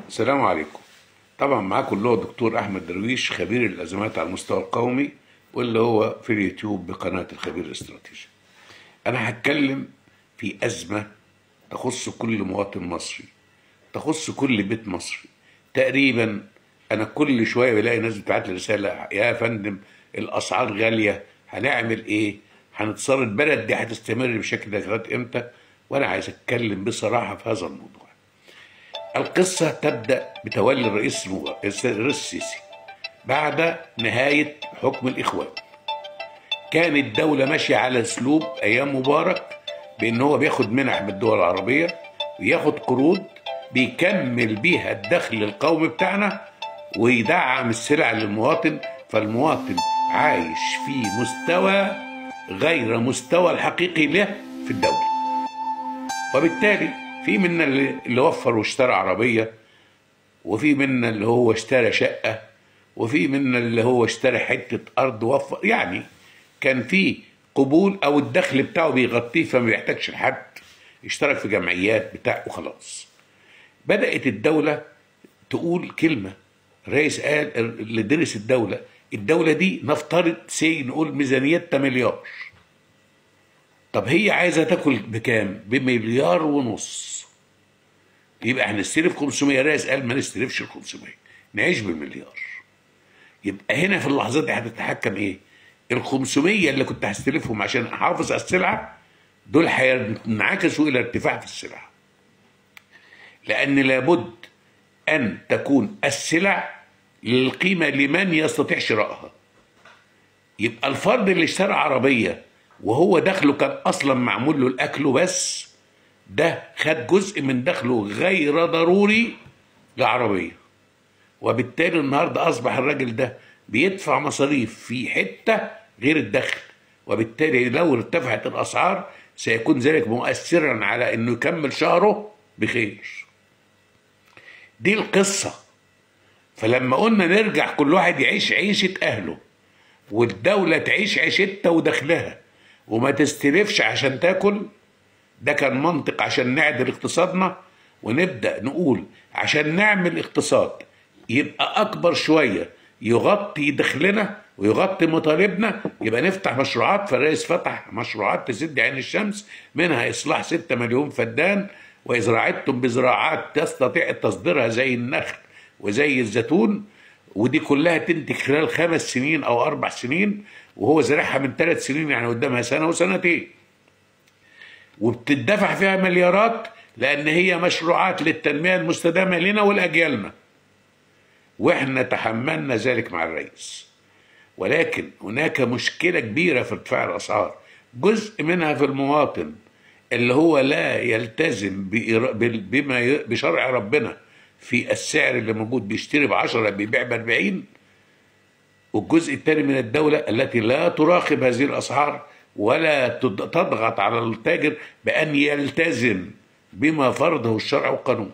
السلام عليكم طبعا معاكم اللي هو دكتور احمد درويش خبير الازمات على المستوى القومي واللي هو في اليوتيوب بقناه الخبير الاستراتيجي انا هتكلم في ازمه تخص كل مواطن مصري تخص كل بيت مصري تقريبا انا كل شويه بلاقي ناس بتبعت لي رساله يا فندم الاسعار غاليه هنعمل ايه هنتصرف البلد دي هتستمر بشكل ده لغايه امتى وانا عايز اتكلم بصراحه في هذا الموضوع القصة تبدأ بتولي الرئيس الرئيس السيسي بعد نهاية حكم الإخوان كان الدولة ماشية على أسلوب أيام مبارك بأن هو بياخد منح من الدول العربية وياخد قروض بيكمل بيها الدخل القومي بتاعنا ويدعم السلع للمواطن فالمواطن عايش في مستوى غير مستوى الحقيقي له في الدولة وبالتالي في منا اللي اللي وفر واشترى عربية وفي منا اللي هو اشترى شقة وفي منا اللي هو اشترى حتة أرض وفر يعني كان في قبول أو الدخل بتاعه بيغطيه فما بيحتاجش لحد اشترك في جمعيات بتاع وخلاص بدأت الدولة تقول كلمة الرئيس قال اللي درس الدولة الدولة دي نفترض سي نقول ميزانيتها مليار طب هي عايزة تاكل بكام؟ بمليار ونص يبقى هنستلف 500 الرئيس قال ما نستلفش ال 500 نعيش بالمليار يبقى هنا في اللحظات دي هتتحكم ايه؟ ال 500 اللي كنت هستلفهم عشان احافظ على السلعه دول هينعكسوا الى ارتفاع في السلعه لان لابد ان تكون السلع للقيمه لمن يستطيع شرائها يبقى الفرد اللي اشترى عربيه وهو دخله كان اصلا معمول له الاكل بس ده خد جزء من دخله غير ضروري لعربيه وبالتالي النهارده اصبح الراجل ده بيدفع مصاريف في حته غير الدخل وبالتالي لو ارتفعت الاسعار سيكون ذلك مؤثرا على انه يكمل شهره بخير دي القصه فلما قلنا نرجع كل واحد يعيش عيشه اهله والدوله تعيش عيشتها ودخلها وما تستلفش عشان تاكل ده كان منطق عشان نعدل اقتصادنا ونبدا نقول عشان نعمل اقتصاد يبقى اكبر شويه يغطي دخلنا ويغطي مطالبنا يبقى نفتح مشروعات فالرئيس فتح مشروعات تسد عين الشمس منها اصلاح 6 مليون فدان وازراعتهم بزراعات تستطيع تصديرها زي النخل وزي الزيتون ودي كلها تنتج خلال خمس سنين او اربع سنين وهو زارعها من ثلاث سنين يعني قدامها سنه وسنتين وبتدفع فيها مليارات لان هي مشروعات للتنميه المستدامه لنا ولاجيالنا واحنا تحملنا ذلك مع الرئيس ولكن هناك مشكله كبيره في ارتفاع الاسعار جزء منها في المواطن اللي هو لا يلتزم بإر- بال- بما ي- بشرع ربنا في السعر اللي موجود بيشتري ب 10 بيبيع ب 40 والجزء الثاني من الدولة التي لا تراقب هذه الأسعار ولا تض- تضغط على التاجر بأن يلتزم بما فرضه الشرع والقانون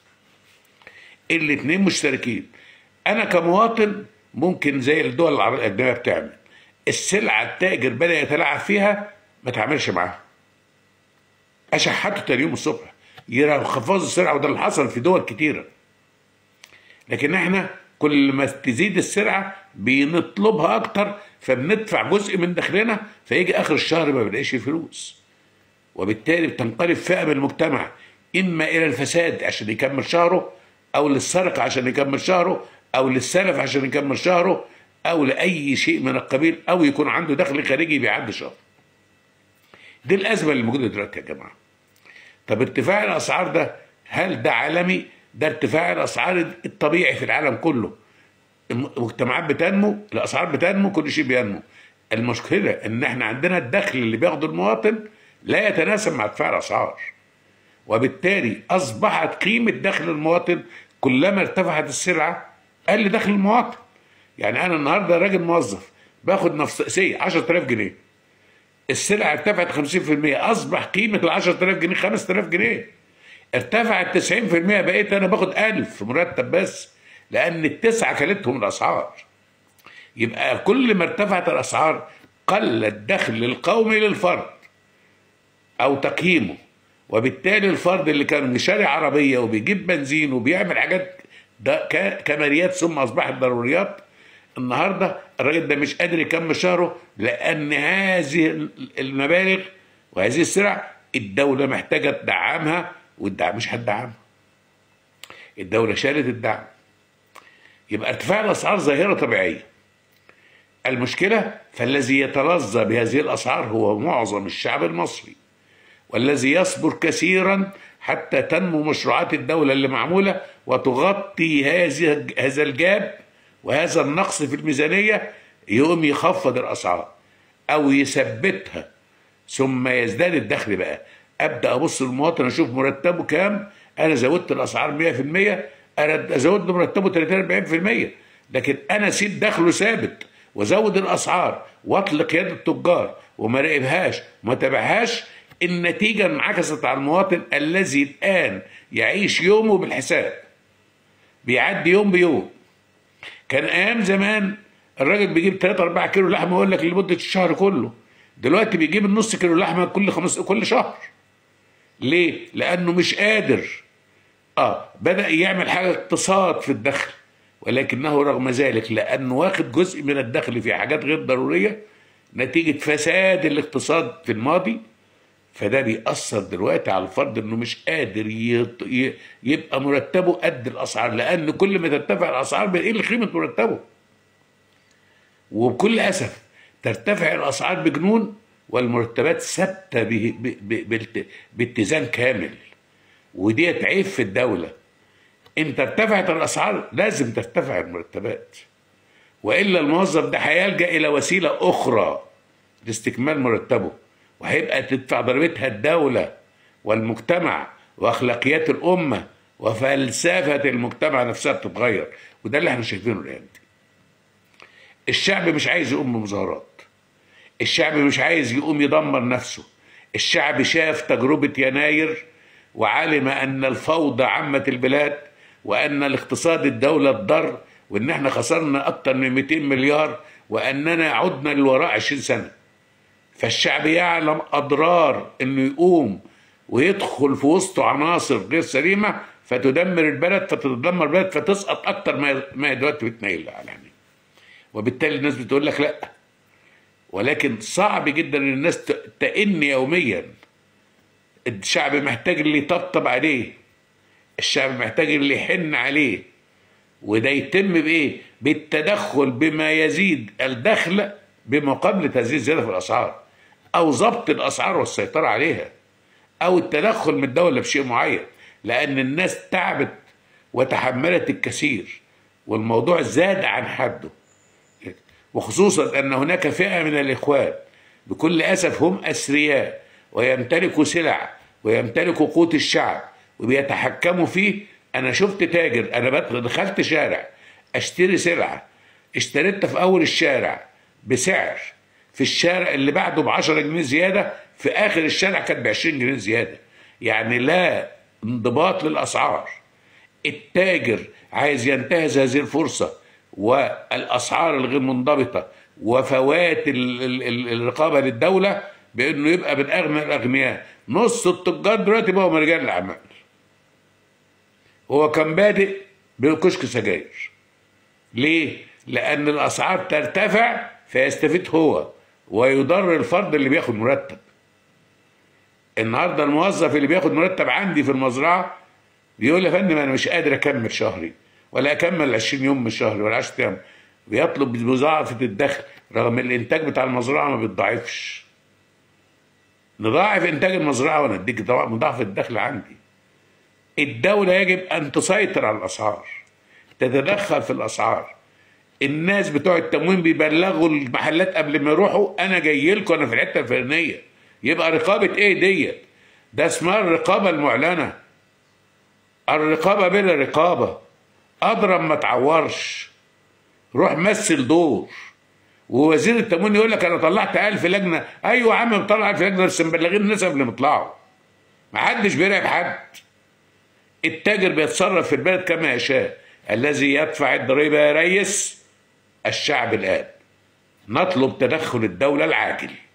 الاثنين مشتركين أنا كمواطن ممكن زي الدول العربية الأجنبية بتعمل السلعة التاجر بدأ يتلاعب فيها ما تعملش معاها أشحته تاني يوم الصبح يخفضوا السرعة وده اللي حصل في دول كتيرة لكن احنا كل ما تزيد السرعه بنطلبها اكتر فبندفع جزء من دخلنا فيجي اخر الشهر ما بنلاقيش فلوس وبالتالي بتنقلب فئه من المجتمع اما الى الفساد عشان يكمل شهره او للسرقه عشان يكمل شهره او للسلف عشان يكمل شهره او لاي شيء من القبيل او يكون عنده دخل خارجي بيعدي شهر دي الازمه اللي موجوده دلوقتي يا جماعه طب ارتفاع الاسعار ده هل ده عالمي؟ ده ارتفاع الاسعار الطبيعي في العالم كله. المجتمعات بتنمو، الاسعار بتنمو، كل شيء بينمو. المشكله ان احنا عندنا الدخل اللي بياخده المواطن لا يتناسب مع ارتفاع الاسعار. وبالتالي اصبحت قيمه دخل المواطن كلما ارتفعت السلعه قل دخل المواطن. يعني انا النهارده راجل موظف باخد نفس سي 10000 جنيه. السلعه ارتفعت 50% اصبح قيمه ال 10000 جنيه 5000 جنيه ارتفعت 90% بقيت انا باخد 1000 مرتب بس لان التسعه كلتهم الاسعار يبقى كل ما ارتفعت الاسعار قل الدخل القومي للفرد او تقييمه وبالتالي الفرد اللي كان شاري عربيه وبيجيب بنزين وبيعمل حاجات ده ك- كماليات ثم اصبحت ضروريات النهارده الراجل ده مش قادر يكمل شهره لان هذه المبالغ وهذه السلع الدوله محتاجه تدعمها والدعم مش هتدعمها الدوله شالت الدعم يبقى ارتفاع الاسعار ظاهره طبيعيه المشكله فالذي يتلظى بهذه الاسعار هو معظم الشعب المصري والذي يصبر كثيرا حتى تنمو مشروعات الدولة اللي معمولة وتغطي هذه هذا الجاب وهذا النقص في الميزانية يقوم يخفض الأسعار أو يثبتها ثم يزداد الدخل بقى أبدأ أبص للمواطن أشوف مرتبه كام أنا زودت الأسعار 100% أنا أزود له مرتبه 30 40% لكن أنا سيب دخله ثابت وزود الأسعار وأطلق يد التجار وما راقبهاش وما تابعهاش النتيجة انعكست على المواطن الذي الآن يعيش يومه بالحساب بيعدي يوم بيوم كان أيام زمان الراجل بيجيب 3 4 كيلو لحمة يقول لك لمدة الشهر كله دلوقتي بيجيب النص كيلو لحمة كل خمس كل شهر ليه؟ لأنه مش قادر اه بدأ يعمل حاجة اقتصاد في الدخل ولكنه رغم ذلك لأنه واخد جزء من الدخل في حاجات غير ضرورية نتيجة فساد الاقتصاد في الماضي فده بيأثر دلوقتي على الفرد انه مش قادر يط... ي... يبقى مرتبه قد الاسعار لان كل ما ترتفع الاسعار بيقل قيمه مرتبه وبكل اسف ترتفع الاسعار بجنون والمرتبات ثابته ب... ب... ب... بالت... باتزان كامل وديت عيب في الدوله انت ارتفعت الاسعار لازم ترتفع المرتبات والا الموظف ده هيلجا الى وسيله اخرى لاستكمال مرتبه وهيبقى تدفع ضريبتها الدولة والمجتمع وأخلاقيات الأمة وفلسفة المجتمع نفسها بتتغير وده اللي احنا شايفينه الأيام دي الشعب مش عايز يقوم بمظاهرات الشعب مش عايز يقوم يدمر نفسه الشعب شاف تجربة يناير وعلم أن الفوضى عمت البلاد وأن الاقتصاد الدولة اتضر وأن احنا خسرنا أكتر من 200 مليار وأننا عدنا للوراء 20 سنة فالشعب يعلم اضرار انه يقوم ويدخل في وسطه عناصر غير سليمه فتدمر البلد فتتدمر البلد فتسقط اكتر ما ما هي دلوقتي بتنيل يعني وبالتالي الناس بتقول لك لا ولكن صعب جدا ان الناس تئن يوميا الشعب محتاج اللي يطبطب عليه الشعب محتاج اللي يحن عليه وده يتم بايه بالتدخل بما يزيد الدخل بمقابله هذه الزياده في الاسعار او ضبط الاسعار والسيطره عليها او التدخل من الدوله بشيء معين لان الناس تعبت وتحملت الكثير والموضوع زاد عن حده وخصوصا ان هناك فئه من الاخوان بكل اسف هم اثرياء ويمتلكوا سلع ويمتلكوا قوت الشعب وبيتحكموا فيه انا شفت تاجر انا دخلت شارع اشتري سلعه اشتريتها في اول الشارع بسعر في الشارع اللي بعده ب 10 جنيه زياده في اخر الشارع كانت ب 20 جنيه زياده يعني لا انضباط للاسعار التاجر عايز ينتهز هذه الفرصه والاسعار الغير منضبطه وفوات ال- ال- ال- الرقابه للدوله بانه يبقى من اغنى الاغنياء نص التجار دلوقتي بقوا رجال الاعمال هو كان بادئ بكشك سجاير ليه؟ لأن الأسعار ترتفع فيستفيد هو ويضر الفرد اللي بياخد مرتب. النهارده الموظف اللي بياخد مرتب عندي في المزرعة بيقول يا فندم أنا مش قادر أكمل شهري ولا أكمل 20 يوم من شهري ولا 10 أيام بيطلب مضاعفة الدخل رغم الإنتاج بتاع المزرعة ما بيتضاعفش. نضاعف إنتاج المزرعة ونديك مضاعفة الدخل عندي. الدولة يجب أن تسيطر على الأسعار تتدخل في الأسعار الناس بتوع التموين بيبلغوا المحلات قبل ما يروحوا أنا جاي لكم أنا في الحتة الفلانية يبقى رقابة إيه ديت ده اسمها الرقابة المعلنة الرقابة بلا رقابة أضرب ما تعورش روح مثل دور ووزير التموين يقول لك أنا طلعت ألف لجنة أيوة يا عم بطلع ألف لجنة بس مبلغين الناس قبل ما يطلعوا محدش بيراقب حد التاجر بيتصرف في البلد كما يشاء الذي يدفع الضريبة يا ريس الشعب الآن نطلب تدخل الدولة العاجل